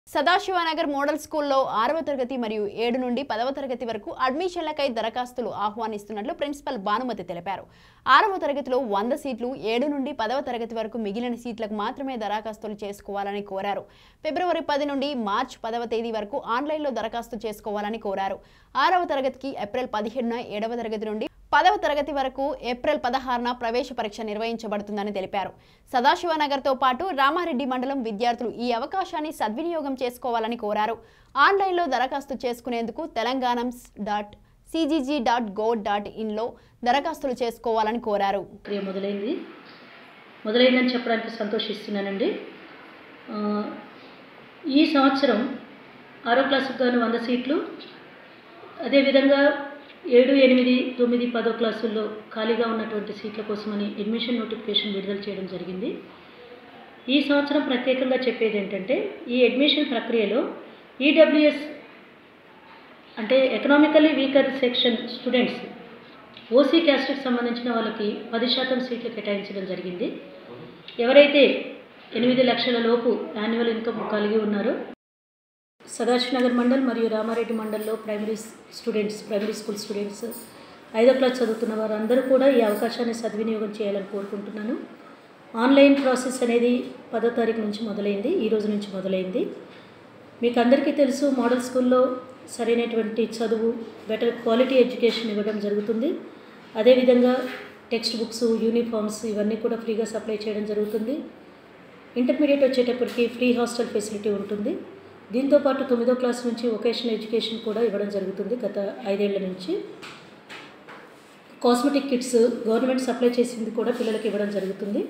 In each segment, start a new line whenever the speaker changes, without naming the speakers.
Sadashivnagar model స్కూల్లో ఆరవ తరగతి మరియు ఏడు నుండి పదవ తరగతి వరకు అడ్మిషన్లకై దరఖాస్తులు ఆహ్వానిస్తున్నట్లు ప్రిన్సిపల్ భానుమతి తెలిపారు ఆరవ తరగతిలో వంద సీట్లు ఏడు నుండి పదవ తరగతి వరకు మిగిలిన సీట్లకు మాత్రమే దరఖాస్తులు చేసుకోవాలని కోరారు ఫిబ్రవరి పది నుండి మార్చి పదవ తేదీ వరకు ఆన్లైన్లో దరఖాస్తు చేసుకోవాలని కోరారు ఆరవ తరగతికి ఏప్రిల్ పదిహేడున ఏడవ తరగతి నుండి పదవ తరగతి వరకు ఏప్రిల్ పదహారున ప్రవేశ పరీక్ష నిర్వహించబడుతుందని తెలిపారు సదాశివనగర్తో పాటు రామారెడ్డి మండలం విద్యార్థులు ఈ అవకాశాన్ని సద్వినియోగం చేసుకోవాలని కోరారు ఆన్లైన్లో దరఖాస్తు చేసుకునేందుకు Telangana dot CGG dot gov dot ఇన్లో దరఖాస్తులు చేసుకోవాలని కోరారు
ప్రక్రియ మొదలైంది మొదలైందని చెప్పడానికి సంతోషిస్తున్నానండి ఆ, ఈ సంవత్సరం ఆరో క్లాసుకు గాను వంద సీట్లు అదేవిధంగా ఏడు ఎనిమిది తొమ్మిది పదో క్లాసుల్లో ఖాళీగా ఉన్నటువంటి సీట్ల కోసమని అడ్మిషన్ నోటిఫికేషన్ విడుదల చేయడం జరిగింది ఈ సంవత్సరం ప్రత్యేకంగా చెప్పేది ఏంటంటే ఈ అడ్మిషన్ ప్రక్రియలో ఈడబ్ల్యూఎస్ అంటే economically weaker section students OC క్యాస్ట్కి సంబంధించిన వాళ్ళకి పది శాతం సీట్లు కేటాయించడం జరిగింది ఎవరైతే ఎనిమిది లక్షల లోపు యాన్యువల్ ఇన్కమ్ కలిగి ఉన్నారో సదాశివనగర్ మండల్ మరియు రామారెడ్డి మండల్లో primary students primary school students ఐదో క్లాస్ చదువుతున్న వారందరూ కూడా ఈ అవకాశాన్ని సద్వినియోగం చేయాలని కోరుకుంటున్నాను ఆన్లైన్ ప్రాసెస్ అనేది పదో తారీఖు నుంచి మొదలైంది ఈ రోజు నుంచి మొదలైంది మీకు అందరికీ తెలుసు మోడల్ స్కూల్లో సరైనటువంటి చదువు బెటర్ క్వాలిటీ ఎడ్యుకేషన్ ఇవ్వడం జరుగుతుంది అదేవిధంగా టెక్స్ట్ బుక్స్ యూనిఫామ్స్ ఇవన్నీ కూడా ఫ్రీగా సప్లై చేయడం జరుగుతుంది ఇంటర్మీడియట్ వచ్చేటప్పటికి ఫ్రీ హాస్టల్ ఫెసిలిటీ ఉంటుంది దీంతోపాటు తొమ్మిదో క్లాస్ నుంచి వొకేషనల్ ఎడ్యుకేషన్ కూడా ఇవ్వడం జరుగుతుంది గత ఐదేళ్ల నుంచి కాస్మెటిక్ కిట్స్ గవర్నమెంట్ సప్లై చేసింది కూడా పిల్లలకి ఇవ్వడం జరుగుతుంది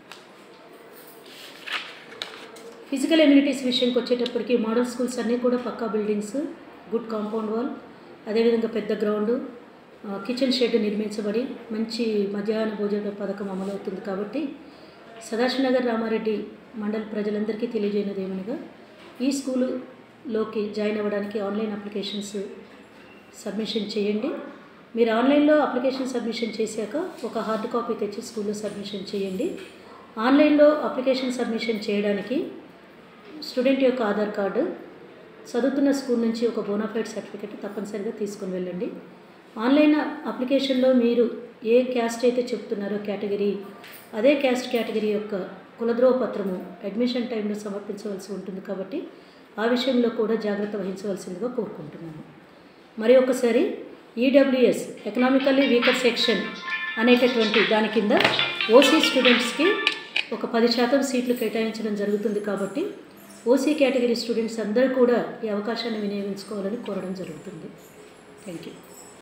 ఫిజికల్ ఎమ్యూనిటీస్ విషయంకి వచ్చేటప్పటికి మోడల్ స్కూల్స్ అన్నీ కూడా పక్కా బిల్డింగ్స్ గుడ్ కాంపౌండ్ వాల్ అదేవిధంగా పెద్ద గ్రౌండ్ కిచెన్ షెడ్ నిర్మించబడి మంచి మధ్యాహ్న భోజన పథకం అమలవుతుంది కాబట్టి సదాశివనగర్ రామారెడ్డి మండల ప్రజలందరికీ తెలియజేయనది ఏమనగా ఈ స్కూలులోకి జాయిన్ అవ్వడానికి ఆన్లైన్ అప్లికేషన్స్ సబ్మిషన్ చేయండి మీరు ఆన్లైన్లో అప్లికేషన్ సబ్మిషన్ చేశాక ఒక హార్డ్ కాపీ తెచ్చి స్కూల్లో సబ్మిషన్ చేయండి ఆన్లైన్లో అప్లికేషన్ సబ్మిషన్ చేయడానికి స్టూడెంట్ యొక్క ఆధార్ కార్డు చదువుతున్న స్కూల్ నుంచి ఒక బోనాఫైడ్ సర్టిఫికేట్ తప్పనిసరిగా తీసుకుని వెళ్ళండి ఆన్లైన్ అప్లికేషన్లో మీరు ఏ క్యాస్ట్ అయితే చెప్తున్నారో కేటగిరీ అదే క్యాస్ట్ కేటగిరీ యొక్క కులద్రోవ పత్రము అడ్మిషన్ టైంలో సమర్పించవలసి ఉంటుంది కాబట్టి ఆ విషయంలో కూడా జాగ్రత్త వహించవలసిందిగా కోరుకుంటున్నాను మరి ఒకసారి ఈడబ్ల్యూఎస్ ఎకనామికల్లీ వీకర్ సెక్షన్ అనేటటువంటి దాని కింద ఓసీ స్టూడెంట్స్కి ఒక పది శాతం సీట్లు కేటాయించడం జరుగుతుంది కాబట్టి ఓసీ కేటగిరీ స్టూడెంట్స్ అందరూ కూడా ఈ అవకాశాన్ని వినియోగించుకోవాలని కోరడం జరుగుతుంది థ్యాంక్ యూ